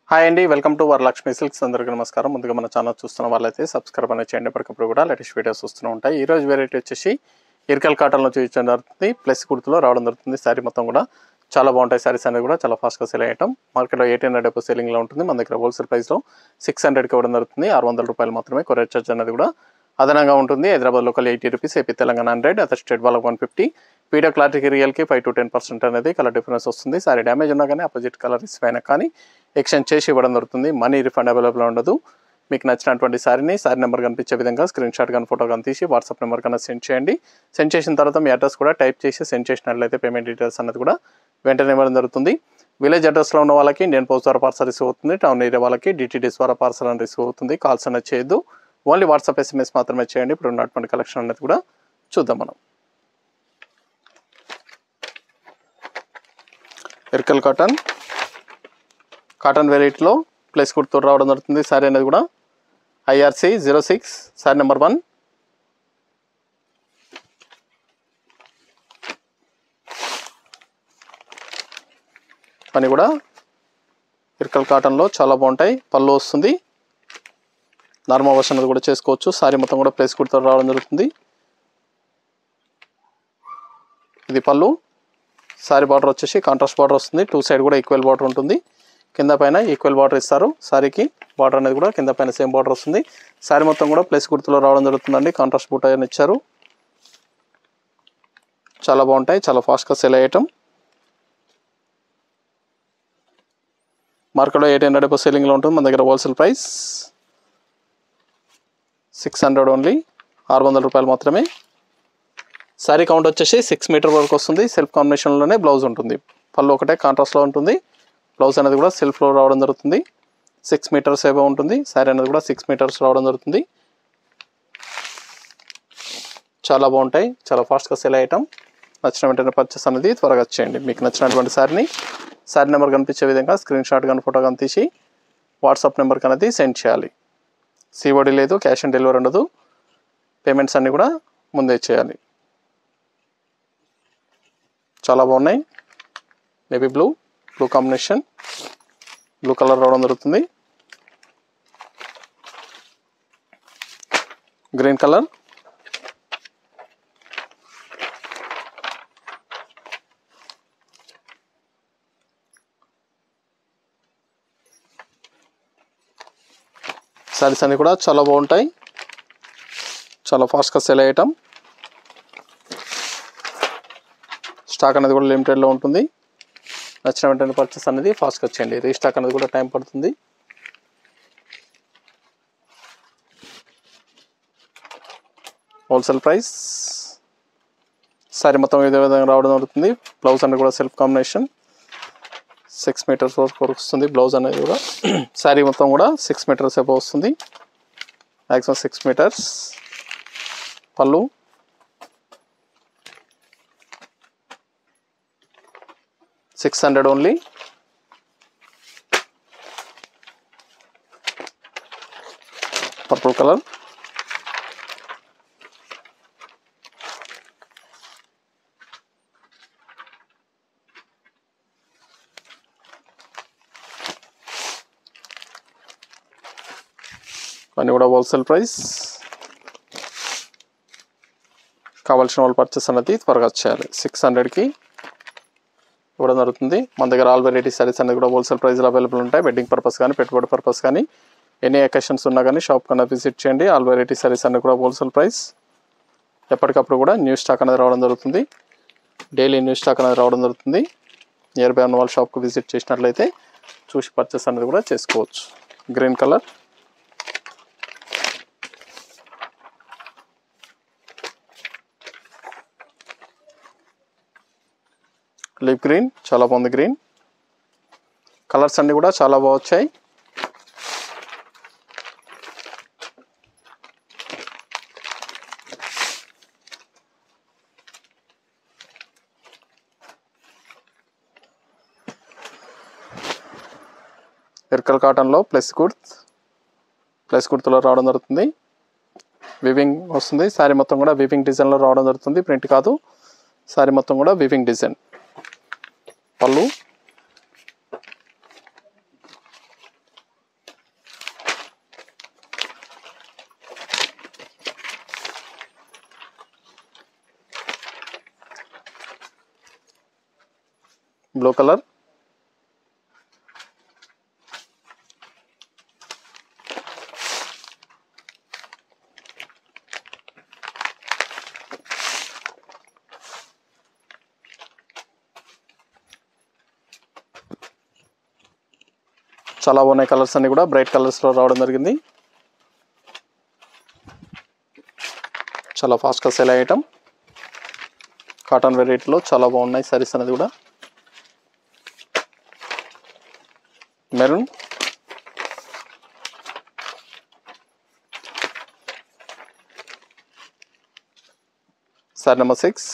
hi అండి welcome to Varalakshmi silks అందరికీ నమస్కారం ముందుగా మన ఛానల్ చూస్తున్న వాళ్ళైతే సబ్స్క్రైబ్ అనేది చేయండి ఎప్పటికప్పుడు కూడా లేటెస్ట్ వీడియోస్ వస్తూనే ఉంటాయి ఈ రోజు వెరైటీ వచ్చేసి ఇరకల్ కాటన్లో చూపించడం జరుగుతుంది ప్లస్ కుర్తులో రావడం జరుగుతుంది శారీ మొత్తం కూడా చాలా బాగుంటాయి శారీస్ అనేది కూడా చాలా ఫాస్ట్గా సెల్ అయ్యటం మార్కెట్లో ఎయిటీన్ హండ్రెడ్ సెల్లింగ్లో ఉంటుంది మన దగ్గర హోల్సేల్ ప్రైస్లో సిక్స్ హండ్రెడ్కి ఇవ్వడం జరుగుతుంది ఆరు వందల రూపాయలు మాత్రమే కొరియర్ చార్జ్ అనేది కూడా అదనంగా ఉంటుంది Hyderabad local eighty rupees AP Telangana hundred other state వాళ్ళకి వన్ ఫిఫ్టీ వీడియో క్లారిటీకి రియల్కి ఫైవ్ టు టెన్ పర్సెంట్ అనేది కలర్ డిఫరెన్స్ వస్తుంది సారీ డ్యామేజ్ ఉన్నా కానీ అపోజిట్ కలర్ ఇస్ అయినా కానీ ఎక్స్చేంజ్ చేసి ఇవ్వడం జరుగుతుంది మనీ రిఫండ్ అవైలబుల్ ఉండదు మీకు నచ్చినటువంటి సారీని సారీ నెంబర్ కనిపించే విధంగా స్క్రీన్ షాట్ కానీ ఫోటో కానీ తీసి వాట్సాప్ నెంబర్ కన్నా సెండ్ చేయండి సెండ్ చేసిన తర్వాత మీ అడ్రస్ కూడా టైప్ చేసి సెండ్ చేసినట్లయితే పేమెంట్ డీటెయిల్స్ అనేది కూడా వెంటనే ఇవ్వడం జరుగుతుంది విలేజ్ అడ్రస్లో ఉన్న వాళ్ళకి ఇండియన్ పోస్ట్ ద్వారా పార్సల్ రిసీవ్ అవుతుంది టౌన్ ఏరియా వాళ్ళకి డిటీడీస్ ద్వారా పార్సల్ అని రిసీవ్ అవుతుంది కాల్స్ అనేది చేయొద్దు ఓన్లీ వాట్సాప్ ఎస్ఎంఎస్ మాత్రమే చేయండి ఇప్పుడు ఉన్నటువంటి కలెక్షన్ అనేది కూడా చూద్దాం మనం ఎర్కల్ కాటన్ కాటన్ వెరైటీలో ప్లేస్ కుర్తో రావడం జరుగుతుంది సారీ అనేది కూడా IRC zero six sari number one పని కూడా ఇర్కల్ కాటన్లో చాలా బాగుంటాయి పళ్ళు వస్తుంది నార్మల్ వర్షన్ అనేది కూడా చేసుకోవచ్చు సారీ మొత్తం కూడా ప్లేస్ కుర్తో రావడం జరుగుతుంది ఇది పళ్ళు సారీ బార్డర్ వచ్చేసి కాంట్రాస్ట్ బార్డర్ వస్తుంది టూ సైడ్ కూడా ఈక్వల్ బార్డర్ ఉంటుంది కింద పైన ఈక్వల్ బార్డర్ ఇస్తారు సారీకి బార్డర్ అనేది కూడా కింద పైన సేమ్ బార్డర్ వస్తుంది సారీ మొత్తం కూడా ప్లేస్ గుర్తులో రావడం జరుగుతుందండి కాంట్రాస్ట్ బూట అని ఇచ్చారు చాలా బాగుంటాయి చాలా ఫాస్ట్గా సెల్ అయ్యటం మార్కెట్లో ఎయిట్ హండ్రెడ్ సెల్లింగ్లో ఉంటుంది మన దగ్గర wholesale price six hundred only ఆరు వందల రూపాయలు మాత్రమే శారీ కౌంట్ వచ్చేసి సిక్స్ మీటర్ వరకు వస్తుంది సెల్ఫ్ కాంబినేషన్లోనే బ్లౌజ్ ఉంటుంది పళ్ళు ఒకటే కాంట్రాస్ట్లో ఉంటుంది బ్లౌజ్ అనేది కూడా సెల్ఫ్లో రావడం జరుగుతుంది సిక్స్ మీటర్స్ ఏవో ఉంటుంది శారీ అనేది కూడా సిక్స్ మీటర్స్ రావడం జరుగుతుంది చాలా బాగుంటాయి చాలా ఫాస్ట్గా సెల్ అయ్యటం నచ్చిన వెంటనే పర్చేస్ అనేది త్వరగా వచ్చేయండి మీకు నచ్చినటువంటి శారీని శారీ నెంబర్ కనిపించే విధంగా స్క్రీన్ షాట్ కానీ ఫోటో కానీ తీసి వాట్సాప్ నెంబర్కి అనేది సెండ్ చేయాలి సిఓడి లేదు క్యాష్ ఆన్ డెలివరీ ఉండదు పేమెంట్స్ అన్నీ కూడా ముందే చేయాలి చాలా బాగున్నాయి navy blue blue combination blue colour రావడం జరుగుతుంది గ్రీన్ కలర్ శారీస్ అన్నీ కూడా చాలా బాగుంటాయి చాలా ఫాస్ట్గా సెల్ అయ్యటం స్టాక్ అనేది కూడా లిమిటెడ్లో ఉంటుంది నచ్చిన వెంటనే పర్చేస్ అనేది ఫాస్ట్గా వచ్చేయండి రీస్టాక్ అనేది కూడా టైం పడుతుంది హోల్సేల్ ప్రైస్ సారీ మొత్తం ఇదే విధంగా రావడం జరుగుతుంది బ్లౌజ్ అనేది కూడా సెల్ఫ్ కాంబినేషన్ సిక్స్ మీటర్స్ వరకు వస్తుంది బ్లౌజ్ అనేది కూడా శారీ మొత్తం కూడా సిక్స్ మీటర్స్ ఎబో వస్తుంది మ్యాక్సిమం సిక్స్ మీటర్స్ పళ్ళు six hundred only purple colour అన్నీ కూడా హోల్సేల్ ప్రైస్ కావాల్సిన వాళ్ళు పర్చేస్ అనేది త్వరగా చేయాలి సిక్స్ హండ్రెడ్కి ఇవ్వడం జరుగుతుంది మన దగ్గర ఆల్ వెరైటీ సారీస్ అనేది కూడా హోల్సేల్ ప్రైస్లో అవైలబుల్ ఉంటాయి వెడ్డింగ్ పర్పస్ కానీ పెట్టుబడి పర్పస్ కానీ ఎనీ అకేషన్స్ ఉన్నా కానీ షాప్ కన్నా విజిట్ చేయండి ఆల్ వెరైటీ సారీస్ అన్ని కూడా హోల్సేల్ ప్రైస్ ఎప్పటికప్పుడు కూడా న్యూ స్టాక్ అనేది రావడం జరుగుతుంది డైలీ న్యూ స్టాక్ అనేది రావడం జరుగుతుంది నియర్ బై ఉన్న వాళ్ళ షాప్కి విజిట్ చేసినట్లయితే చూసి పర్చేస్ అనేది కూడా చేసుకోవచ్చు గ్రీన్ కలర్ లిప్ గ్రీన్ చాలా బాగుంది గ్రీన్ కలర్స్ అన్నీ కూడా చాలా బాగా వచ్చాయి ఎర్కల్ కాటన్లో ప్లస్ కుర్త్ ప్లస్ కుర్తులో రావడం జరుగుతుంది వివింగ్ వస్తుంది శారీ మొత్తం కూడా వివింగ్ డిజైన్లో రావడం జరుగుతుంది ప్రింట్ కాదు శారీ మొత్తం కూడా వివింగ్ డిజైన్ పళ్ళు బ్లూ కలర్ చాలా బాగున్నాయి కలర్స్ అన్ని కూడా బ్రైట్ కలర్స్లో రావడం జరిగింది చాలా ఫాస్ట్గా సెల్ అయ్యటం కాటన్ వెరైటీలో చాలా బాగున్నాయి సారీస్ అనేది కూడా మెరూన్ సారీ నెంబర్ సిక్స్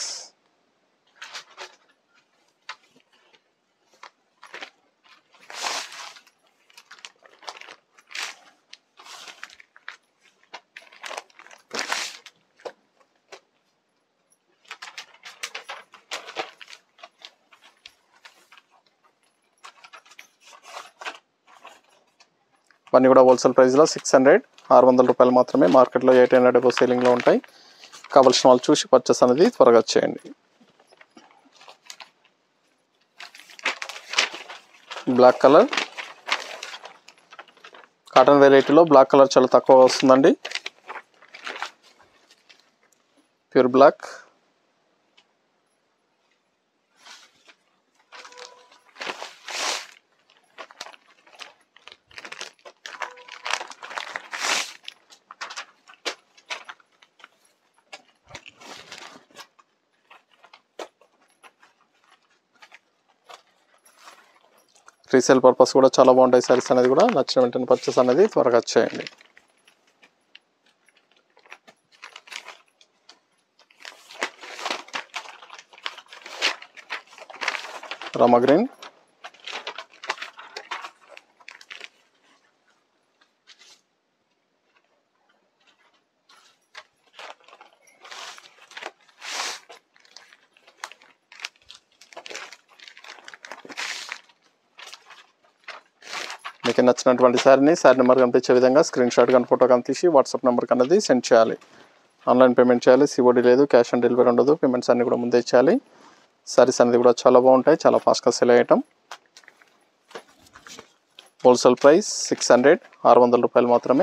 ఇవన్నీ కూడా హోల్సేల్ ప్రైస్లో సిక్స్ హండ్రెడ్ ఆరు వందల రూపాయలు మాత్రమే మార్కెట్లో ఎయిట్ హండ్రెడ్ ఎబో సేలింగ్లో ఉంటాయి కావాల్సిన వాళ్ళు చూసి పర్చేస్ అనేది త్వరగా చేయండి బ్లాక్ కలర్ కాటన్ వెరైటీలో బ్లాక్ కలర్ చాలా తక్కువ వస్తుందండి ప్యూర్ బ్లాక్ రీసేల్ పర్పస్ కూడా చాలా బాగుంటాయి సారీస్ అనేది కూడా నచ్చిన వెంటనే పర్చేస్ అనేది త్వరగా చేయండి రామా గ్రీన్ మీకు నచ్చినటువంటి శారీని శారీ నెంబర్ కనిపించే విధంగా స్క్రీన్ షాట్ కానీ ఫోటో కానీ తీసి వాట్సాప్ నెంబర్కి అనేది సెండ్ చేయాలి ఆన్లైన్ పేమెంట్ చేయాలి సిఓడి లేదు క్యాష్ ఆన్ డెలివరీ ఉండదు పేమెంట్స్ అన్ని కూడా ముందే చేయాలి సారీస్ అనేది కూడా చాలా బాగుంటాయి చాలా ఫాస్ట్గా సెల్ అయ్యటం హోల్సేల్ ప్రైస్ సిక్స్ హండ్రెడ్ ఆరు వందల రూపాయలు మాత్రమే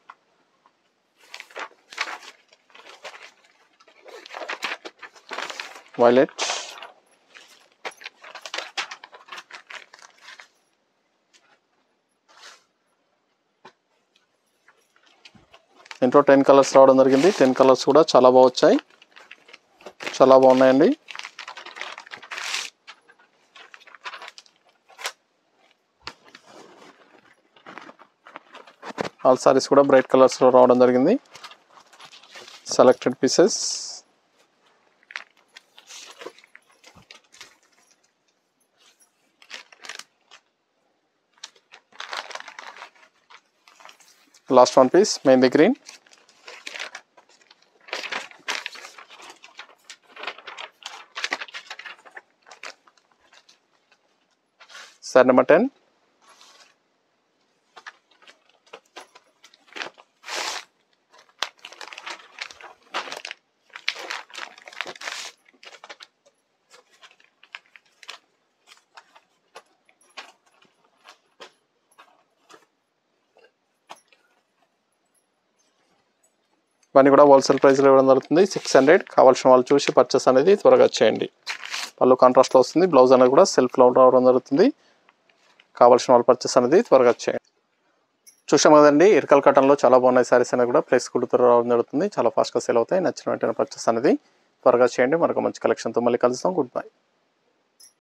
వైలెట్ ఇంట్లో టెన్ కలర్స్ రావడం జరిగింది టెన్ కలర్స్ కూడా చాలా బాగా వచ్చాయి చాలా బాగున్నాయండి ఆల్ సారీస్ కూడా బ్రైట్ కలర్స్లో రావడం జరిగింది selected pieces last one piece mehndi green sir number ten ఇవన్నీ కూడా హోల్సేల్ ప్రైస్లో ఇవ్వడం జరుగుతుంది సిక్స్ హండ్రెడ్ కావాల్సిన వాళ్ళు చూసి పర్చేస్ అనేది త్వరగా చేయండి పళ్ళు కాంట్రాస్ట్లో వస్తుంది బ్లౌజ్ అనేది కూడా సెల్ఫ్లో రావడం జరుగుతుంది కావాల్సిన వాళ్ళు పర్చేస్ అనేది త్వరగా చేయండి చూసాం కదండి ఇరకల్ కాటన్లో చాలా బాగున్నాయి సారీస్ అనేది కూడా ప్లేస్ కుడుతూ రావడం జరుగుతుంది చాలా ఫాస్ట్గా సేల్ అవుతాయి నచ్చిన వెంటనే పర్చేస్ అనేది త్వరగా చేయండి మరొక మంచి కలెక్షన్తో మళ్ళీ కలుస్తాం గుడ్ బై